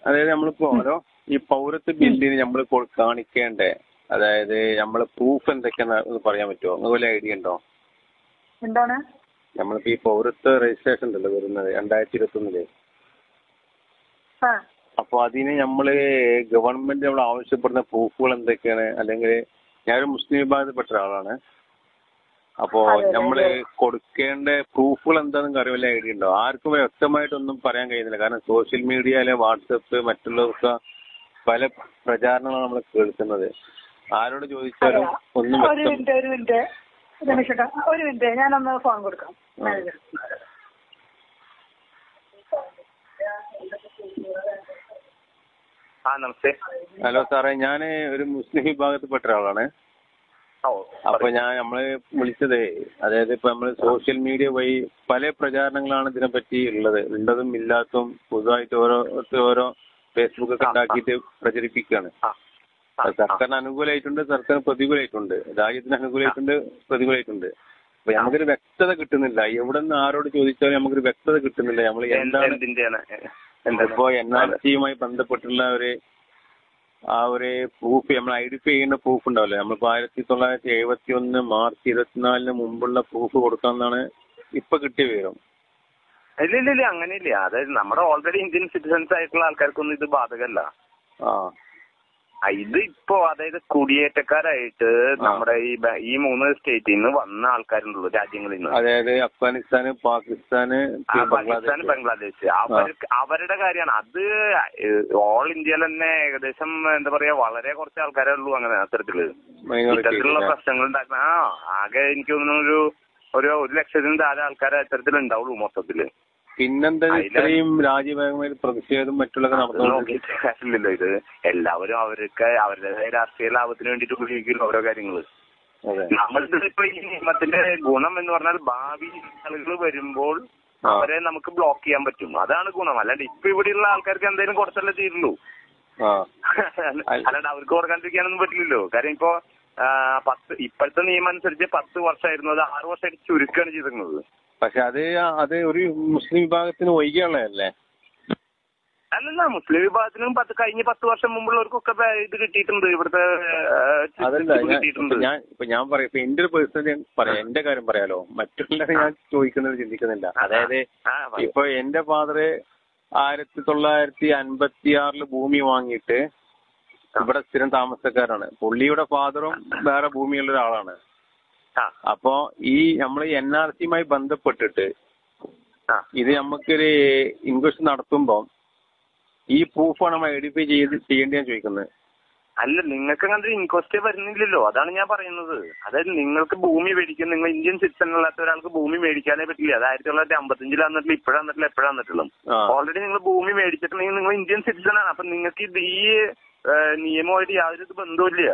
അതായത് നമ്മളിപ്പോ ഓരോ ഈ പൗരത്വ ബില്ലിന് നമ്മൾ കാണിക്കേണ്ട അതായത് നമ്മളെ പ്രൂഫ് എന്തൊക്കെയാന്ന് ഒന്ന് പറയാൻ പറ്റുമോ അങ്ങനെ വല്ല ഐഡിയ ഉണ്ടോ എന്താണ് നമ്മളിപ്പോ ഈ പൗരത്വ രജിസ്ട്രേഷൻ ഉണ്ടല്ലോ വരുന്നത് രണ്ടായിരത്തി ഇരുപത്തി ഒന്നില് ആ അപ്പൊ അതിന് നമ്മള് ഗവൺമെന്റ് നമ്മൾ ആവശ്യപ്പെടുന്ന പ്രൂഫുകൾ എന്തൊക്കെയാണ് അല്ലെങ്കിൽ ഞാനൊരു മുസ്ലിം വിഭാഗത്തിൽപ്പെട്ട ഒരാളാണ് അപ്പോ അതെ, അതെ, നമ്മള് അതെ. കൊടുക്കേണ്ട പ്രൂഫുകൾ എന്താണെന്ന് അറിയാൻ വല്ല ഐഡിയ ഉണ്ടോ ആർക്കും വ്യക്തമായിട്ടൊന്നും പറയാൻ കഴിയുന്നില്ല കാരണം സോഷ്യൽ മീഡിയ അല്ലെ വാട്സപ്പ് മറ്റുള്ളവർക്ക് പല പ്രചാരണങ്ങളാണ് നമ്മൾ കേൾക്കുന്നത് ആരോട് ചോദിച്ചാലും ഒന്നും ഒരു വ്യക്തം മിനിറ്റ് ഒരു മിനിറ്റ് രമേശേട്ടാ ഒരു മിനിറ്റ് ഞാനൊന്ന് ഫോൺ കൊടുക്കാം മാനേജർ ആ നമസ്തേ ഹലോ സാറേ ഞാൻ ഒരു മുസ്ലിം വിഭാഗത്തിൽപ്പെട്ട ഒരാളാണ് ഓ അപ്പൊ ഞാൻ നമ്മള് വിളിച്ചതേ അതായത് ഇപ്പൊ നമ്മള് സോഷ്യൽ മീഡിയ വഴി പല പ്രചാരണങ്ങളാണ് ഇതിനെപ്പറ്റി ഉള്ളത് ഉള്ളതും ഇല്ലാത്തതും പൊതുവായിട്ട് ഓരോ ഓരോ ഫേസ്ബുക്ക് ഒക്കെ ആ, ആ. ഉണ്ടാക്കിയിട്ട് പ്രചരിപ്പിക്കുകയാണ് ആ ആ, അത് സർക്കാരിന് അനുകൂലമായിട്ടുണ്ട് സർക്കാരിന് പ്രതികൂലമായിട്ടുണ്ട് രാജ്യത്തിന് അനുകൂലമായിട്ടുണ്ട് പ്രതികൂലമായിട്ടുണ്ട് അപ്പൊ നമുക്കൊരു വ്യക്തത കിട്ടുന്നില്ല എവിടെ നിന്ന് ആരോട് ചോദിച്ചാലും നമുക്കൊരു വ്യക്തത കിട്ടുന്നില്ല നമ്മൾ എന്ത് എന്താണ് എന്തിന്റെയാണ് എന്താണ് ഇപ്പോ എൻ ആർ സിയുമായി ബന്ധപ്പെട്ടുള്ള ഒരു ആ ഒരു പ്രൂഫ് നമ്മൾ ഐഡന്റിഫൈ ചെയ്യുന്ന പ്രൂഫ് ഉണ്ടാവില്ലേ നമ്മളിപ്പോ ആയിരത്തി തൊള്ളായിരത്തി എഴുപത്തി ഒന്ന് മാർച്ച് ഇരുപത്തിനാലിന് മുമ്പുള്ള പ്രൂഫ് കൊടുക്കാന്നാണ് ഇപ്പൊ കിട്ടിയ വിവരം ഇല്ല ഇല്ല ഇല്ല അങ്ങനെയില്ല അതായത് നമ്മുടെ ഓൾറെഡി ഇന്ത്യൻ സിറ്റിസൺസ് ആയിട്ടുള്ള ആൾക്കാർക്കൊന്നും ഇത് ബാധകമല്ല ആ ആ, ഇത് ഇപ്പോ അതായത് കുടിയേറ്റക്കാരായിട്ട് നമ്മുടെ ഈ ബ- ഈ മൂന്ന് സ്റ്റേറ്റിൽ നിന്ന് വന്ന ആൾക്കാരുണ്ടല്ലോ രാജ്യങ്ങളിൽ നിന്ന് അതായത് അഫ്ഗാനിസ്ഥാന് പാകിസ്ഥാന് ആ, പാകിസ്ഥാൻ ബംഗ്ലാദേശ് ബംഗ്ലാദേശ് അവർക്ക് അവരുടെ കാര്യമാണ് അത് ഓൾ ഇന്ത്യയിൽ തന്നെ ഏകദേശം എന്താ പറയാ വളരെ കുറച്ച് ആൾക്കാരേ ഉള്ളൂ അങ്ങനെ അത്തരത്തില് മൈനോറിറ്റി ഇത്തരത്തിലുള്ള പ്രശ്നങ്ങൾ ഉണ്ടാക്കുന്ന ആ ആകെ എനിക്ക് തോന്നുന്നു ഒരു ഒരു ഒരു ലക്ഷത്തിന് താഴെ ആൾക്കാർ അത്തരത്തിൽ ഉണ്ടാവുള്ളൂ മൊത്തത്തില് പിന്നെന്താ അതില് ഇത്രയും രാജ്യഭാഗമായി പ്രതിഷേധം മറ്റുള്ളതൊക്കെ അത് നടന്നുകൊണ്ട് നോക്കിയിട്ട് കാര്യമില്ലല്ലോ ഇത് എല്ലാവരും അവർക്ക് അവരുടേതായ രാഷ്ട്രീയ ലാഭത്തിന് വേണ്ടിയിട്ട് ഉപയോഗിക്കുന്നു ഓരോ കാര്യങ്ങള് അതെ നമ്മളിത് ഇപ്പൊ ഈ നിയമത്തിന്റെ ഗുണം എന്ന് പറഞ്ഞാൽ ഭാവി ആളുകൾ വരുമ്പോൾ ആ. അവരെ നമുക്ക് ബ്ലോക്ക് ചെയ്യാൻ പറ്റും അതാണ് ഗുണം അല്ലാണ്ട് ഇപ്പൊ ഇവിടെയുള്ള ആൾക്കാർക്ക് എന്തെങ്കിലും കൊടുത്തല്ലേ തീരുള്ളൂ ആ അല്ലാണ്ട് അവർക്ക് കൊടുക്കാണ്ടിരിക്കാനൊന്നും പറ്റില്ലല്ലോ കാര്യം ഇപ്പൊ ആ, പത്ത് ഇപ്പോഴത്തെ നിയമം അനുസരിച്ച് പത്ത് വർഷമായിരുന്നു അത് ആറ് വർഷമായിട്ട് ചുരുക്കുകയാണ് ചെയ്തിരുന്നത് പക്ഷെ അത് അത് ഒരു മുസ്ലിം വിഭാഗത്തിന് ഒഴികെയുള്ളതല്ലേ അല്ലല്ല മുസ്ലിം വിഭാഗത്തിനും പത്ത് കഴിഞ്ഞ പത്ത് വർഷം മുമ്പുള്ളവർക്കൊക്കെ ബ- ഇത് കിട്ടിയിട്ടുണ്ട് ഇവിടുത്തെ ആ, അതല്ല citizenship ഞാൻ കിട്ടിയിട്ടുണ്ട് ഇപ്പൊ ഞാൻ ഇപ്പൊ ഞാൻ പറയാം ഇപ്പൊ എന്റെ ഒരു പേഴ്സണൽ പറയാം എന്റെ കാര്യം പറയാലോ മറ്റുള്ളവരെ ഞാൻ ചോദിക്കുന്നത് ചിന്തിക്കുന്നില്ല അതായത് ആ, പറയൂ. ഇപ്പൊ എന്റെ ഫാദർ ആയിരത്തി തൊള്ളായിരത്തി അൻപത്തി ആറില് ഭൂമി വാങ്ങിയിട്ട് ഇവിടെ സ്ഥിരം താമസക്കാരാണ് പുള്ളിയുടെ ഫാദറും വേറെ ഭൂമിയുള്ള ഒരാളാണ് ആ, അപ്പോ ഈ നമ്മൾ എൻ ആർ സിയുമായി ബന്ധപ്പെട്ടിട്ട് ആ. ഇത് നമുക്കൊരു ഇൻക്വസ്റ്റ് നടത്തുമ്പോ ഈ പ്രൂഫാണ് നമ്മൾ ഐഡന്റിഫൈ ചെയ്ത് ചെയ്യേണ്ടി ഞാൻ ചോദിക്കുന്നത് അല്ല നിങ്ങൾക്ക് അങ്ങനത്തെ ഇൻക്വസ്റ്റ് വരുന്നില്ലല്ലോ അതാണ് ഞാൻ പറയുന്നത് അതായത് നിങ്ങൾക്ക് ഭൂമി മേടിക്കാൻ നിങ്ങൾ ഇന്ത്യൻ സിറ്റിസൺ അല്ലാത്ത ഒരാൾക്ക് ഭൂമി മേടിക്കാനേ പറ്റില്ല അത് ആയിരത്തി തൊള്ളായിരത്തി അമ്പത്തഞ്ചിൽ വന്നിട്ടില്ല ഇപ്പോഴാണ് വന്നിട്ടില്ല എപ്പോഴാണ് വന്നിട്ടുള്ളൂ ആ. ഓൾറെഡി നിങ്ങൾ ഭൂമി മേടിച്ചിട്ടുണ്ടെങ്കിൽ നിങ്ങൾ ഇന്ത്യൻ സിറ്റിസൺ ആണ് അപ്പൊ നിങ്ങൾക്ക് ഇത് ഈ ഏ, നിയമമായിട്ട് യാതൊരു ഇത് ബന്ധവുമില്ല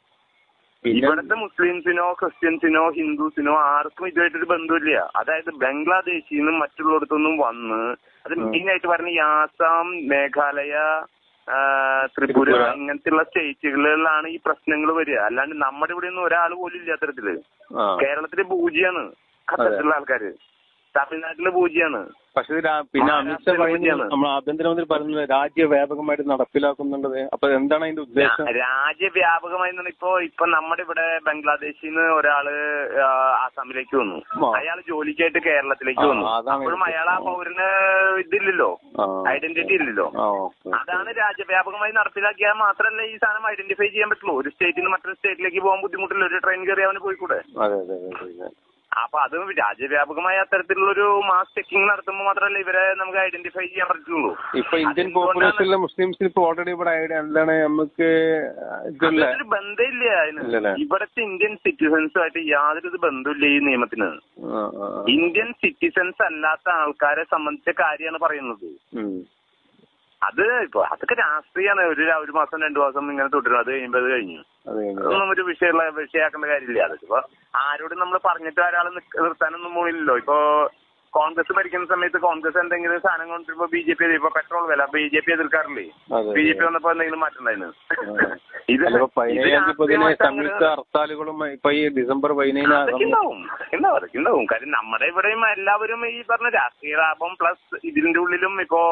പിന്നെ ഇവിടുത്തെ മുസ്ലിംസിനോ ക്രിസ്ത്യൻസിനോ ഹിന്ദുസിനോ ആർക്കും ഇതുമായിട്ടൊരു ബന്ധമില്ല അതായത് ബംഗ്ലാദേശിൽ നിന്നും മറ്റുള്ളിടത്തുനിന്നും വന്ന് അത് ഉം. മെയിൻ ആയിട്ട് പറഞ്ഞ ഈ ആസാം മേഘാലയ ആ, ത്രിപുര ത്രിപുര. ഇങ്ങനത്തെയുള്ള സ്റ്റേറ്റുകളിലാണ് ഈ പ്രശ്നങ്ങൾ വരിക അല്ലാണ്ട് നമ്മുടെ ഇവിടെ ഒന്നും ഒരാൾ പോലും ഇല്ല അത്തരത്തില് ആ കേരളത്തില് പൂജ്യാണ് അത്തരത്തിലുള്ള ആൾക്കാര് തമിഴ്നാട്ടില് പൂജ്യാണ് പക്ഷെ ഇത് രാ- പിന്നെ അമിത്ഷാ മഹാരാഷ്ട്രയിലെ പറയുന്നത് പൂജ്യാണ്. നമ്മൾ ആഭ്യന്തരമന്ത്രി പറയുന്നത് രാജ്യവ്യാപകമായിട്ട് നടപ്പിലാക്കുന്നുണ്ടത് അപ്പൊ എന്താണ് അതിന്റെ ഉദ്ദേശം രാ- രാജ്യവ്യാപകമായി എന്ന് പറഞ്ഞാ ഇപ്പൊ ഇപ്പൊ നമ്മുടെ ഇവിടെ ബംഗ്ലാദേശിൽ നിന്ന് ഒരാള് ആ, ആസാമിലേക്ക് വന്നു ആ. അയാൾ ജോലിക്കായിട്ട് കേരളത്തിലേക്ക് ആ, വന്നു അതാണ് അപ്പോഴും അയാൾ ആ പൗരന് ഇതില്ലല്ലോ ആ. ഐഡന്റിറ്റി ഇല്ലല്ലോ ആ, ഓക്കെ, ഓക്കെ. അതാണ് രാജ്യവ്യാപകമായി നടപ്പിലാക്കിയാൽ മാത്രമല്ല ഈ സാധനം ഐഡന്റിഫൈ ചെയ്യാൻ പറ്റുള്ളൂ ഒരു സ്റ്റേറ്റിൽ നിന്ന് മറ്റൊരു സ്റ്റേറ്റിലേക്ക് പോകാൻ ബുദ്ധിമുട്ടില്ല ഒരു ട്രെയിൻ കയറി അവന് പോയിക്കൂടെ അതെ അതെ അതെ അതെ അപ്പൊ അത് രാജ്യവ്യാപകമായ അത്തരത്തിലുള്ളൊരു മാസ് ചെക്കിംഗ് നടത്തുമ്പോൾ മാത്രമല്ല ഇവരെ നമുക്ക് ഐഡന്റിഫൈ ചെയ്യാൻ പറ്റുള്ളൂ ഇപ്പൊ ഇന്ത്യൻ അതെന്തുകൊണ്ടാണ് പോപ്പുലേഷനിലെ മുസ്ലിംസിന് ഇപ്പൊ ഓൾറെഡി ഇവിടെ ഐഡിയ എന്താണ് നമുക്ക് ഇതുള്ള അതൊരു ബന്ധമില്ല ഇല്ലല്ലേ? അതിന് ഇവിടുത്തെ ഇന്ത്യൻ സിറ്റിസൺസുമായിട്ട് യാതൊരു ബന്ധമില്ല ഈ നിയമത്തിന് ആ, ആ, ആ. ഇന്ത്യൻ സിറ്റിസൺസ് അല്ലാത്ത ആൾക്കാരെ സംബന്ധിച്ച കാര്യമാണ് പറയുന്നത് ഉം. അത് ഇപ്പൊ അതൊക്കെ രാഷ്ട്രീയമാണ് ഒരു ഒരു മാസം രണ്ടു മാസം ഇങ്ങനെ തുടരും അത് കഴിയുമ്പോൾ അത് കഴിഞ്ഞു അത് കഴിഞ്ഞു. അതൊന്നും ഒരു വിഷയമുള്ള വിഷയമാക്കേണ്ട കാര്യമില്ല അത് ഇപ്പൊ ആരോടും നമ്മൾ പറഞ്ഞിട്ട് ഒരാളെ നിക്ക- നിർത്താനൊന്നും പോണില്ലല്ലോ ഇപ്പൊ കോൺഗ്രസ് ഭരിക്കുന്ന സമയത്ത് കോൺഗ്രസ് എന്തെങ്കിലും സാധനം കൊണ്ടിരുമ്പോ ബി ജെ പി ഇപ്പൊ പെട്രോൾ വില ബി ജെ പി എതിർക്കാറില്ലേ അതെ, ബി ജെ അതെ. പി വന്നപ്പോ എന്തെങ്കിലും മാറ്റം ഉണ്ടായിരുന്നു അല്ല, ഇപ്പൊ പതിനേഴാം തീയതി പൊതുവെ രാഷ്ട്രീയമായിട്ട് സംയുക്ത അങ്ങനെ- ഹർത്താലുകളും ഇപ്പൊ ഈ ഡിസംബർ പതിനേഴിന് അതൊക്കെ ഉണ്ടാവും ഉണ്ടാവും അതൊക്കെ ഉണ്ടാവും കാര്യം നമ്മുടെ ഇവിടെയും എല്ലാവരും ഈ പറഞ്ഞ രാഷ്ട്രീയ ലാഭം പ്ലസ് ഇതിന്റെ ഉള്ളിലും ഇപ്പോ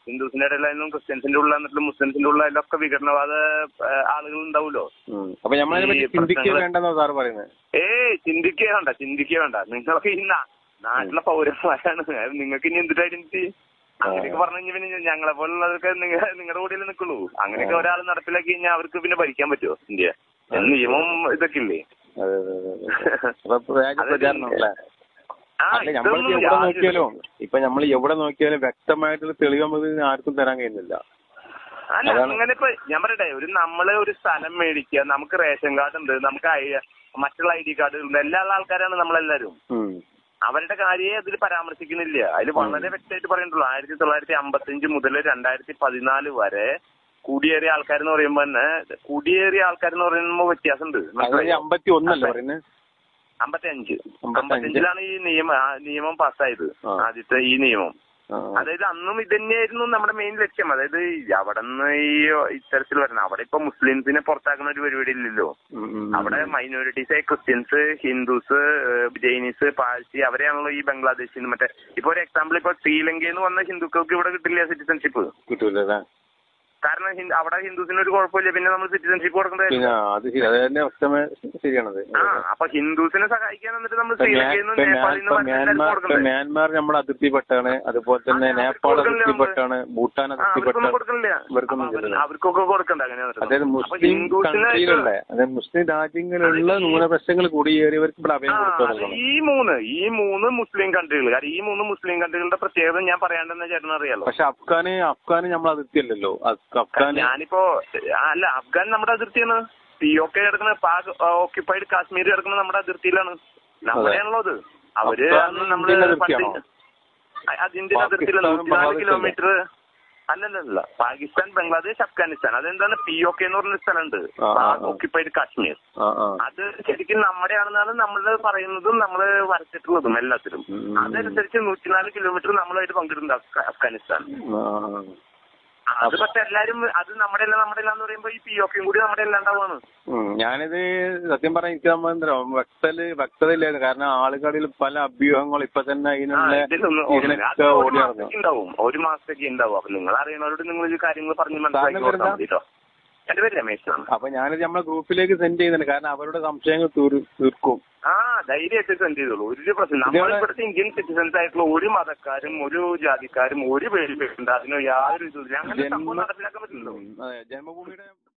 ഹിന്ദുസിന്റെ ഇടയിലായാലും ക്രിസ്ത്യൻസിന്റെ ഉള്ളിലാണെങ്കിലും മുസ്ലിംസിന്റെ ഉള്ളിലായാലും ഒക്കെ വിഘടനവാദ ആളുകൾ ഉണ്ടാവുമല്ലോ ഉം. അപ്പൊ നമ്മളതിനെ പറ്റി ഈ ചിന്തിക്കുക പ്രശ്നങ്ങള് വേണ്ടെന്നാ സാറ് പറയുന്നത് ഏയ് ചിന്തിക്കേ വേണ്ട ചിന്തിക്കേ വേണ്ട നിങ്ങളൊക്കെ ഈ നാ- നാട്ടിലെ പൗരന്മാരാണ് അത് നിങ്ങൾക്ക് ഇനി എന്തിട്ട് ഐഡന്റിറ്റി അങ്ങനെയൊക്കെ പറഞ്ഞു കഴിഞ്ഞാൽ പിന്നെ ഞങ്ങളെ പോലുള്ളവർക്ക് നിങ്ങൾ നിങ്ങളുടെ കൂടെ നിൽക്കുള്ളൂ അങ്ങനെയൊക്കെ ഒരാൾ നടപ്പിലാക്കി കഴിഞ്ഞാൽ അവർക്ക് പിന്നെ ഭരിക്കാൻ പറ്റുമോ ഇന്ത്യ നിയമം ഇതൊക്കെ ഇല്ലേ അതെ അതെ അതെ അതെ. അപ്പൊ വ്യാജ അതെ, പ്രചാരണം അല്ലേ ആ അല്ല നമ്മൾ ഇതൊന്നും എവിടെ യാതൊരു- നോക്കിയാലും ഇപ്പൊ നമ്മൾ എവിടെ നോക്കിയാലും വ്യക്തമായിട്ടുള്ള തെളിവ് നമുക്ക് ആർക്കും തരാൻ കഴിയുന്നില്ല അല്ല അതാണ്. അങ്ങനെ ഇപ്പൊ ഞാൻ പറയട്ടെ ഒരു നമ്മള് ഒരു സ്ഥലം മേടിക്കുക നമുക്ക് റേഷൻ കാർഡ് ഉണ്ട് നമുക്ക് ഐ- മറ്റുള്ള ഐ ഡി കാർഡ് ഉണ്ട് എല്ലാ ആൾക്കാരാണ് നമ്മളെല്ലാരും ഉം. അവരുടെ കാര്യമേ അതിൽ പരാമർശിക്കുന്നില്ല അതിൽ വളരെ വ്യക്തമായിട്ട് പറയുന്നുള്ളൂ ആയിരത്തി തൊള്ളായിരത്തി അമ്പത്തഞ്ച് മുതൽ രണ്ടായിരത്തി പതിനാല് വരെ കുടിയേറിയ ആൾക്കാരെന്ന് പറയുമ്പോ തന്നെ കുടിയേറിയ ആൾക്കാരെന്ന് പറയുമ്പോ വ്യത്യാസമുണ്ട് അതായത് അമ്പത്തി ഒന്നല്ലേ പറയുന്നത് അമ്പത്തി അഞ്ച് അമ്പത്തഞ്ച്. അമ്പത്തഞ്ചിലാണ് ഈ നിയമം ആ നിയമം പാസ്സായത് ആ. ആദ്യത്തെ ഈ നിയമം ആ, അതായത് അന്നും ഇത് തന്നെയായിരുന്നു നമ്മുടെ മെയിൻ ലക്ഷ്യം അതായത് അവിടെ നിന്ന് ഈ ഇത്തരത്തിൽ വരണം അവിടെ ഇപ്പൊ മുസ്ലിംസിനെ പുറത്താക്കുന്ന ഒരു പരിപാടി ഇല്ലല്ലോ ഉം, ഉം, ഉം. അവിടെ minorities Christians Hindus Jainis Parsi അവരെയാണല്ലോ ഈ ബംഗ്ലാദേശിൽ നിന്ന് മറ്റേ ഇപ്പൊ ഒരു എക്സാമ്പിൾ ഇപ്പൊ ശ്രീലങ്കയിൽ നിന്ന് വന്ന ഹിന്ദുക്കൾക്ക് ഇവിടെ കിട്ടില്ല സിറ്റിസൺഷിപ്പ് കിട്ടൂല അല്ലേ കാരണം ഹിന്ദു- അവിടെ ഹിന്ദുസിന് ഒരു കുഴപ്പമില്ല പിന്നെ നമ്മൾ സിറ്റിസൺഷിപ്പ് കൊടുക്കേണ്ടത് പിന്നെ അത് ശരി അത് തന്നെ വ്യക്തമായ ശരിയാണത് ആ അപ്പൊ ഹിന്ദുസിനെ സഹായിക്കാൻ എന്നിട്ട് നമ്മൾ ഇപ്പൊ മ്യാ- ശ്രീലങ്കയിൽ ഇപ്പൊ നിന്ന് മ്യാ- നേപ്പാളിൽ ഇപ്പൊ നിന്ന് എല്ലാവർക്കും മ്യാൻമാർ ഇപ്പൊ കൊടുക്കണ്ടേ മ്യാൻമാർ നമ്മുടെ അതിർത്തിപ്പെട്ടാണ് അതുപോലെ തന്നെ ആ, അവർക്ക് നേപ്പാൾ കൊടുക്കണില്ല അതിർത്തിപ്പെട്ടാണ് ഭൂട്ടാൻ ആ, അവർക്കൊന്നും അതിർത്തിപ്പെട്ടാണ് കൊടുക്കണില്ല ഇവർക്കൊന്നും അപ്പൊ അവര് ചെയ്തില്ല. അവർക്കൊക്കെ കൊടുക്കണ്ട അങ്ങനെ അതായത് അപ്പൊ മുസ്ലിം ഹിന്ദുസിനെ കൺട്രിയിലുള്ള അതായത് മുസ്ലിം രാജ്യങ്ങളിലുള്ള ന്യൂനപക്ഷങ്ങൾ കുടിയേറിയവർക്ക് ഇവിടെ ആ, അഭയം അത് കൊടുക്കുക ഈ മൂന്ന് ഈ മൂന്ന് മുസ്ലിം കൺട്രികൾ കാരണം ഈ മൂന്ന് മുസ്ലിം കൺട്രികളുടെ പ്രത്യേകത ഞാൻ പറയാണ്ടെന്ന് ചേട്ടൻ അറിയാലോ പക്ഷെ അഫ്ഗാന് അഫ്ഗാന് നമ്മൾ അതിർത്തിയല്ലല്ലോ അഫ്- അഫ്ഗാന് ഞാനിപ്പോ ആ, അല്ല അഫ്ഗാൻ നമ്മുടെ അതിർത്തിയാണ് പി ഒ കെ കിടക്കുന്ന പാക് ഓക്യുപ്പൈഡ് കാശ്മീർ കിടക്കുന്നത് നമ്മുടെ അതിർത്തിയിലാണ് നമ്മുടെയാണല്ലോ അത് അവര് അഫ്ഗാൻ അന്ന് നമ്മള് ഇന്ത്യൻ പണ്ട് അതിർത്തിയാണോ? അ- അതിന്റെ അതിർത്തിയിൽ പാകിസ്ഥാനും നൂറ്റിനാല് ബംഗ്ലാദേശും കിലോമീറ്റർ അല്ലല്ല പാകിസ്ഥാൻ ബംഗ്ലാദേശ് അഫ്ഗാനിസ്ഥാൻ അതെന്താണ് പി ഒ കെ എന്ന് പറഞ്ഞ സ്ഥലമുണ്ട് ആ, ആ, പാക് ആ. ഓക്യുപ്പൈഡ് കാശ്മീർ ആ ആ അത് ശരിക്കും നമ്മുടെ ആണെന്നാണ് നമ്മൾ പറയുന്നതും നമ്മൾ വരച്ചിട്ടുള്ളതും എല്ലാത്തിലും ഉം, ഉം. അതനുസരിച്ച് നൂറ്റിനാല് കിലോമീറ്റർ നമ്മളുമായിട്ട് പങ്കിടുന്നുണ്ട് അഫ്ഗ- അഫ്ഗാനിസ്ഥാൻ ആ, ആ. അത് പക്ഷെ എല്ലാരും അത് നമ്മുടെ അല്ല നമ്മുടെ അല്ല എന്ന് പറയുമ്പോ ഈ പി ഒക്കെയും കൂടി നമ്മുടെ അല്ലാണ്ടാവാണ് ഉം, ഞാനിത് സത്യം പറയാൻ എനിക്ക് സംബന്ധം വ്യക്തല് വ്യക്തത ഇല്ലായിരുന്നു കാരണം ആളുകളിൽ പല അഭ്യൂഹങ്ങൾ ഇപ്പൊ തന്നെ അതിനുള്ള ഇതിനൊക്കെ ഒരു ഓടി നടന്നു മാസത്തേക്ക് ഉണ്ടാവും ഒരു മാസത്തേക്ക് ഉണ്ടാവും അപ്പൊ നിങ്ങൾ അറിയണവരോട് നിങ്ങൾ ഈ കാര്യങ്ങൾ പറഞ്ഞ് താങ്കൾ മനസ്സിലാക്കി കൊടുത്താൽ വരുന്ന- മതി കേട്ടോ എന്റെ പേര് രമേശാണ് അപ്പൊ ഞാനിത് നമ്മളെ ഗ്രൂപ്പിലേക്ക് സെൻഡ് ചെയ്യുന്നുണ്ട് കാരണം അവരുടെ സംശയങ്ങൾ തീർ- തീർക്കും ആ ധൈര്യമായിട്ട് സെൻഡ് ചെയ്തോളൂ ഒരു പ്രശ്നം ഇതേപോലെ- നമ്മൾ ഇവിടുത്തെ ഇന്ത്യൻ സിറ്റിസൺസ് ആയിട്ടുള്ള ഒരു മതക്കാരും ഒരു ജാതിക്കാരും ഒരു പേര് പേരുണ്ട് അതിന് യാതൊരു ഇതുമില്ല അങ്ങനെ സംഭവം ജന്മ നടപ്പിലാക്കാൻ പറ്റില്ലല്ലോ ഉം, അതെ, ജന്മഭൂമിയുടെ